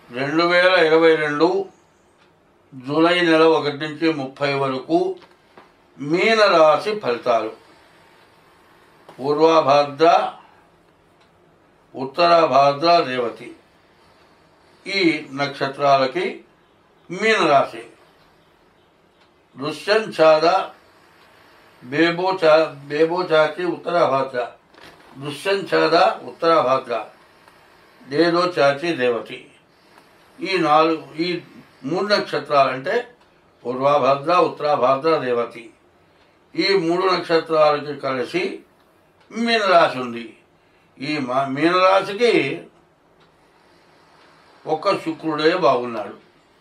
రెండు వేల ఇరవై రెండు జూలై నెల ఒకటి నుంచి ముప్పై వరకు మీనరాశి ఫలితాలు పూర్వాభాద్ర ఉత్తరాభాద్ర రేవతి ఈ నక్షత్రాలకి మీనరాశి దుష్యంఛాద బేబోచా బేబోచాకి ఉత్తరాభాద్ర దుష్యంఛాద ఉత్తరాభాద్ర దేదో చాచి రేవతి ఈ నాలుగు ఈ మూడు నక్షత్రాలు అంటే పూర్వాభద్ర ఉత్తరాభద్ర రేవతి ఈ మూడు నక్షత్రాలకి కలిసి మీనరాశి ఉంది ఈ మా- మీనరాశికి ఒక్క శుక్రుడే బాగున్నాడు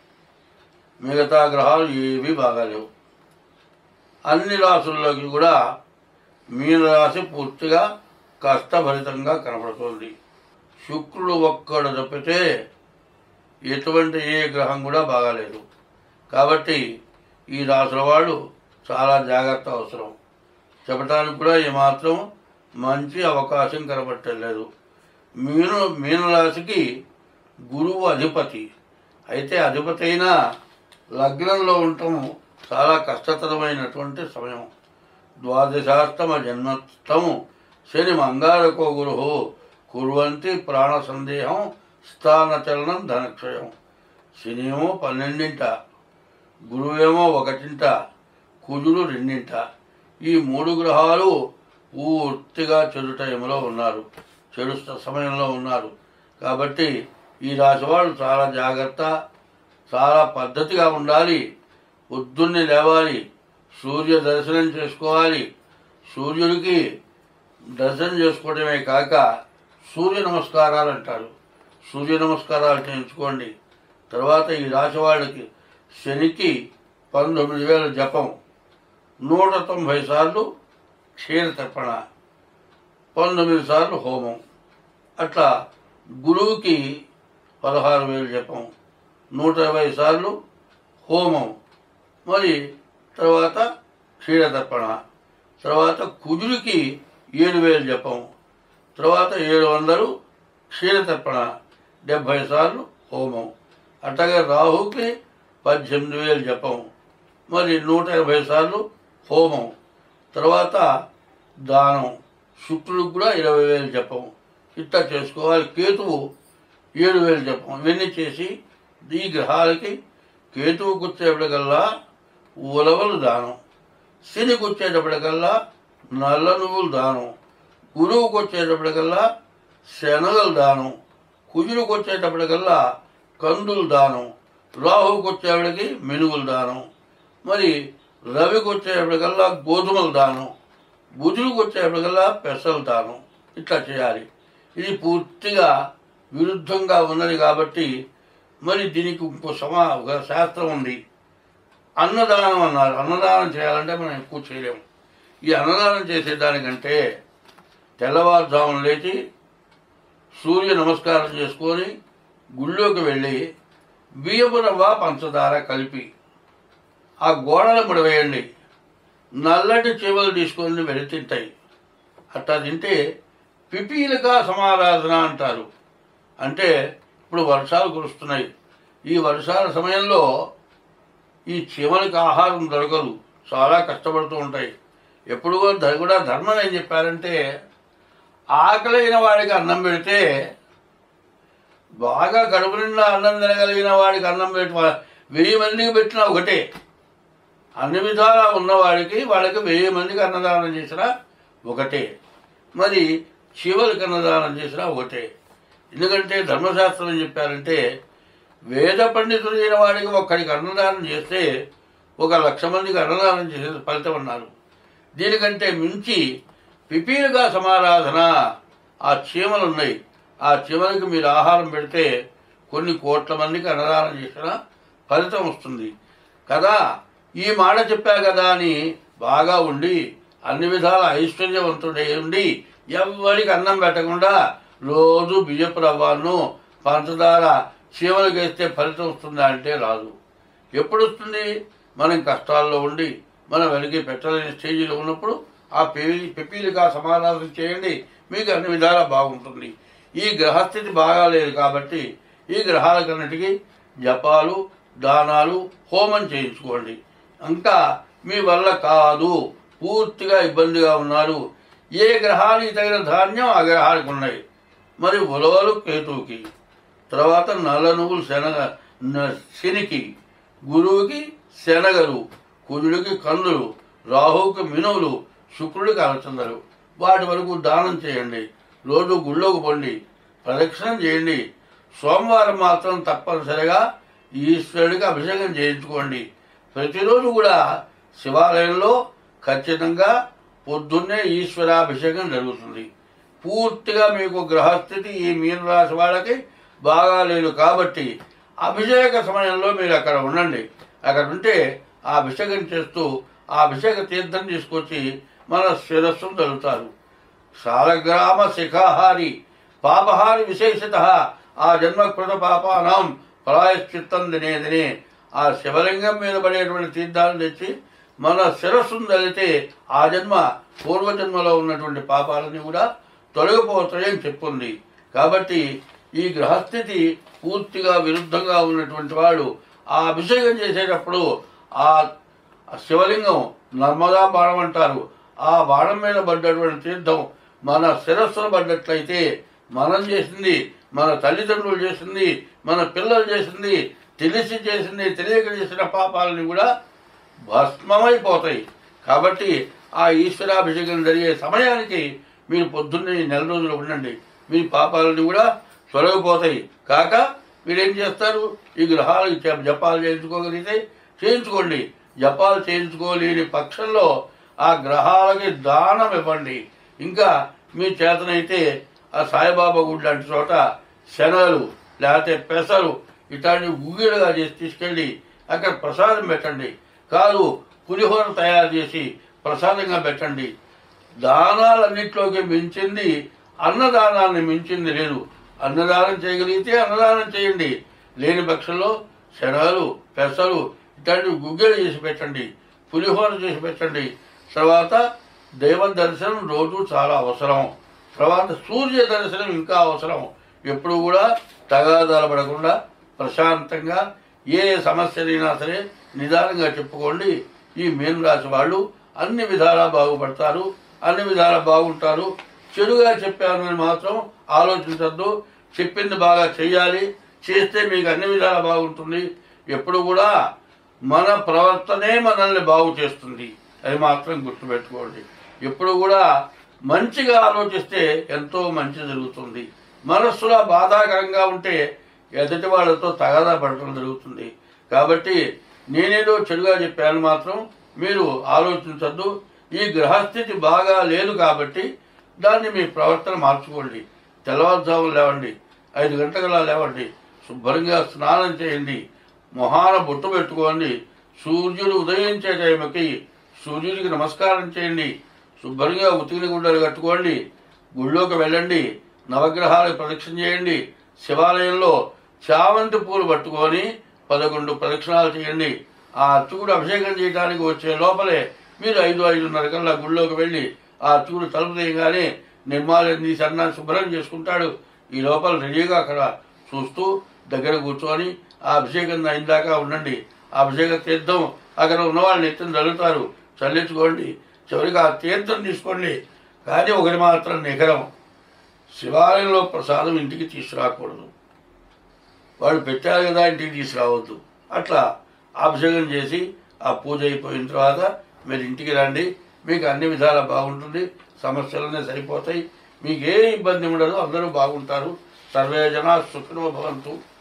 మిగతా గ్రహాలు ఏవి బాగాలేవు అన్ని రాసుల్లోకి కూడా మీనరాశి పూర్తిగా కష్టభరితంగా కనపడుతుంది శుక్రుడు ఒక్కడు తప్పితే ఎటువంటి ఏ గ్రహం కూడా బాగాలేదు కాబట్టి ఈ రాసుల వాళ్ళు చాలా జాగ్రత్త అవసరం చెప్పడానికి కూడా ఏమాత్రం మంచి అవకాశం కనబట్టలేదు మీను మీనరాశికి గురువు అధిపతి అయితే అధిపతి అయినా లగ్నంలో ఉండటం చాలా కష్టతరమైనటువంటి సమయం ద్వాదశాష్టమ జన్మస్తము శని మంగారకో గురు కుర్వంతి ప్రాణ సందేహం స్థానచలనం ధనక్షయం శనియేమో పన్నెండింట గురువేమో ఒకటింట కుజుడు రెండింట ఈ మూడు గ్రహాలు పూర్తిగా చెడు టైంలో ఉన్నారు చెడు స- సమయంలో ఉన్నారు కాబట్టి ఈ రాశి వాళ్ళు చాలా జాగ్రత్త చాలా పద్ధతిగా ఉండాలి పొద్దున్నే లేవాలి సూర్య దర్శనం చేసుకోవాలి సూర్యుడికి దర్శనం చేసుకోవడమే కాక సూర్య నమస్కారాలు అంటారు సూర్య నమస్కారాలు చేయించుకోండి తర్వాత ఈ రాశి వాళ్ళకి శనికి పంతొమ్మిది వేల జపం నూట తొంభై సార్లు క్షీరతర్పణ పంతొమ్మిది సార్లు హోమం అట్లా గురువుకి పదహారు వేలు జపం నూట ఇరవై సార్లు హోమం మరి తర్వాత క్షీరతర్పణ తర్వాత కుజుడికి ఏడు వేలు జపం తర్వాత ఏడు వందలు క్షీరతర్పణ డెబ్భై సార్లు హోమం అట్లాగే రాహుకి పద్దెనిమిది వేలు జపం మరి నూట యాభై సార్లు హోమం తర్వాత దానం శుక్రుడికి కూడా ఇరవై వేలు జపం ఇట్లా చేసుకోవాలి కేతువు ఏడు వేలు జపం ఇవన్నీ చేసి ఈ గ్రహాలకి కేతువు కూర్చేపటికల్లా ఉలవలు దానం శనికి వచ్చేటప్పటికల్లా నల్ల నువ్వులు దానం గురువుకు వచ్చేటప్పటికల్లా శనగలు దానం కుజుడికి వచ్చేటప్పటికల్లా కందులు దానం రాహువుకి వచ్చేవాడికి మినుగులు దానం మరి రవికి వచ్చేటప్పటికల్లా గోధుమలు దానం బుధుడికి వచ్చేటప్పటికల్లా పెసలు దానం ఇట్లా చేయాలి ఇది పూర్తిగా విరుద్ధంగా ఉన్నది కాబట్టి మరి దీనికి ఇంకో సమా ఒక శాస్త్రం ఉంది అన్నదానం అన్నారు అన్నదానం చేయాలంటే మనం ఎక్కువ చేయలేము ఈ అన్నదానం చేసేదానికంటే తెల్లవారుజామున లేచి సూర్య నమస్కారం చేసుకొని గుళ్ళోకి వెళ్ళి బియ్యపు రవ్వ పంచదార కలిపి ఆ గోడల ముడి వేయండి నల్లటి చెవులు తీసుకొని వెళ్ళి తింటాయి అట్లా తింటే పిపీలికా సమారాధన అంటారు అంటే ఇప్పుడు వర్షాలు కురుస్తున్నాయి ఈ వర్షాల సమయంలో ఈ చీమలకు ఆహారం దొరకదు చాలా కష్టపడుతూ ఉంటాయి ఎప్పుడు కూడా ధ- కూడా ధర్మం ఏం చెప్పారంటే ఆకలైన వాడికి అన్నం పెడితే బాగా కడుపు నిండా అన్నం తినగలిగిన వాడికి అన్నం పెట్టి వా- వెయ్యి మందికి పెట్టినా ఒకటే అన్ని విధాలా ఉన్నవాడికి వాళ్ళకి వెయ్యి మందికి అన్నదానం చేసినా ఒకటే మరి శివులకి అన్నదానం చేసినా ఒకటే ఎందుకంటే ధర్మశాస్త్రం ఏం చెప్పారంటే వేద పండితుడైన వాడికి ఒక్కడికి అన్నదానం చేస్తే ఒక లక్ష మందికి అన్నదానం చేసే ఫలితం అన్నారు దీనికంటే మించి పిపీలుగా సమారాధన ఆ చీమలు ఉన్నాయి ఆ చీమలకి మీరు ఆహారం పెడితే కొన్ని కోట్ల మందికి అన్నదానం చేసిన ఫలితం వస్తుంది కదా ఈ మాట చెప్పా కదా అని బాగా ఉండి అన్ని విధాల ఐశ్వర్యవంతుడై ఉండి ఎవ్వరికి అన్నం పెట్టకుండా రోజు బియ్యపు రవ్వను పంచదార చీమలకు వేస్తే ఫలితం వస్తుందా అంటే రాదు ఎప్పుడు వస్తుంది మనం కష్టాల్లో ఉండి మనం వెలిగి పెట్టలేని స్టేజీలో ఉన్నప్పుడు ఆ పెవి పెపీలుగా సమాధానం చేయండి మీకు అన్ని విధాలా బాగుంటుంది ఈ గ్రహస్థితి బాగాలేదు కాబట్టి ఈ గ్రహాలకన్నిటికీ జపాలు దానాలు హోమం చేయించుకోండి ఇంకా మీ వల్ల కాదు పూర్తిగా ఇబ్బందిగా ఉన్నారు ఏ గ్రహానికి తగిన ధాన్యం ఆ గ్రహానికి ఉన్నాయి మరి ఉలవలు కేతువుకి తర్వాత నల్ల నువ్వులు శనగ న- శనికి గురువుకి శనగలు కుజుడికి కందులు రాహువుకి మినువులు శుక్రుడికి అలచందలు వాటి వరకు దానం చేయండి రోజు గుళ్ళోకి పండి ప్రదక్షిణం చేయండి సోమవారం మాత్రం తప్పనిసరిగా ఈశ్వరుడికి అభిషేకం చేయించుకోండి ప్రతిరోజు కూడా శివాలయంలో ఖచ్చితంగా పొద్దున్నే ఈశ్వరాభిషేకం జరుగుతుంది పూర్తిగా మీకు గ్రహస్థితి ఈ మీనరాశి వాళ్ళకి బాగా లేదు కాబట్టి అభిషేక సమయంలో మీరు అక్కడ ఉండండి అక్కడ ఉంటే ఆ అభిషేకం చేస్తూ ఆ అభిషేక తీర్థం తీసుకొచ్చి మన శిరస్సును తలుతారు సాలగ్రామ శిఖాహారి పాపహారి విశేషత ఆ జన్మకృత పాపానాం ప్రాయశ్చిత్తం దినే దినే ఆ శివలింగం మీద పడేటువంటి తీర్థాలను తెచ్చి మన శిరస్సును తలితే ఆ జన్మ పూర్వజన్మలో ఉన్నటువంటి పాపాలని కూడా తొలగిపోతాయని చెప్పుంది కాబట్టి ఈ గ్రహస్థితి పూర్తిగా విరుద్ధంగా ఉన్నటువంటి వాడు ఆ అభిషేకం చేసేటప్పుడు ఆ ఆ శివలింగం నర్మదా బాణం అంటారు ఆ బాణం మీద పడ్డటువంటి తీర్థం మన శిరస్సును పడ్డట్లయితే మనం చేసింది మన తల్లిదండ్రులు చేసింది మన పిల్లలు చేసింది తెలిసి చేసింది తెలియక చేసిన పాపాలని కూడా భస్మమైపోతాయి కాబట్టి ఆ ఈశ్వరాభిషేకం జరిగే సమయానికి మీరు పొద్దున్నే ఈ నెల రోజులు ఉండండి మీ పాపాలని కూడా తొలగిపోతాయి కాక మీరేం చేస్తారు ఈ గ్రహాలు జప- జపాలు చేయించుకోగలిగితే చేయించుకోండి జపాలు చేయించుకోలేని పక్షంలో ఆ గ్రహాలకి దానం ఇవ్వండి ఇంకా మీ చేతనైతే ఆ సాయిబాబా గుడి లాంటి చోట శనగలు లేకపోతే పెసలు ఇట్లాంటి గుగ్గిలుగా చేసి తీసుకెళ్ళి అక్కడ ప్రసాదం పెట్టండి కాదు పులిహోర తయారు చేసి ప్రసాదంగా పెట్టండి దానాలన్నింటిలోకి మించింది అన్నదానాన్ని మించింది లేదు అన్నదానం చేయగలిగితే అన్నదానం చేయండి లేని పక్షంలో శనగలు పెసలు ఇట్లాంటి గుగ్గిలు చేసి పెట్టండి పులిహోర చేసి పెట్టండి తర్వాత దైవ దర్శనం రోజు చాలా అవసరం తర్వాత సూర్య దర్శనం ఇంకా అవసరం ఎప్పుడు కూడా తగాదాలు పడకుండా ప్రశాంతంగా ఏ సమస్యలైనా సరే నిదానంగా చెప్పుకోండి ఈ మీన రాశి వాళ్ళు అన్ని విధాలా బాగుపడతారు అన్ని విధాలా బాగుంటారు చెడుగా చెప్పాను అని మాత్రం ఆలోచించద్దు చెప్పింది బాగా చెయ్యాలి చేస్తే మీకు అన్ని విధాలా బాగుంటుంది ఎప్పుడు కూడా మన ప్రవర్తనే మనల్ని బాగు చేస్తుంది అది మాత్రం గుర్తుపెట్టుకోండి ఎప్పుడు కూడా మంచిగా ఆలోచిస్తే ఎంతో మంచి జరుగుతుంది మనస్సులో బాధాకరంగా ఉంటే ఎదుటి వాళ్ళతో తగాదా పడటం జరుగుతుంది కాబట్టి నేనేదో చెడుగా చెప్పాను మాత్రం మీరు ఆలోచించద్దు ఈ గ్రహస్థితి బాగా లేదు కాబట్టి దాన్ని మీ ప్రవర్తన మార్చుకోండి తెల్లవారుజామున లేవండి ఐదు గంటలలా లేవండి శుభ్రంగా స్నానం చేయండి మొహాన బొట్టు పెట్టుకోండి సూర్యుడు ఉదయించే టైంకి సూర్యుడికి నమస్కారం చేయండి శుభ్రంగా ఉతికిన గుడ్డలు కట్టుకోండి గుళ్ళోకి వెళ్ళండి నవగ్రహాలకు ప్రదక్షిణ చేయండి శివాలయంలో చామంతి పూలు పట్టుకొని పదకొండు ప్రదక్షిణాలు చేయండి ఆ అర్చకుడు అభిషేకం చేయడానికి వచ్చే లోపలే మీరు ఐదు ఐదున్నర కల్లా గుళ్ళోకి వెళ్ళి ఆ అర్చకుడు తలుపు తీయగానే నిర్మాల్యం తీసి అన్నాన్ని శుభ్రం చేసుకుంటాడు ఈ లోపల రెడీగా అక్కడ చూస్తూ దగ్గర కూర్చొని ఆ అభిషేకం అయిందాక ఉండండి ఆ అభిషేక తీర్థం అక్కడ ఉన్న వాళ్ళని ఎత్తుని చల్లుతారు చల్లించుకోండి చివరికి ఆ తీర్థం తీసుకోండి కానీ ఒకటి మాత్రం నిగరం శివాలయంలో ప్రసాదం ఇంటికి తీసుకురాకూడదు వాడు పెట్టారు కదా ఇంటికి తీసుకురావద్దు అట్లా అభిషేకం చేసి ఆ పూజ అయిపోయిన తర్వాత మీరు ఇంటికి రండి మీకు అన్ని విధాలా బాగుంటుంది సమస్యలన్నీ సరిపోతాయి మీకు ఏ ఇబ్బంది ఉండదు అందరూ బాగుంటారు సర్వే జనా సుఖినో భవంతు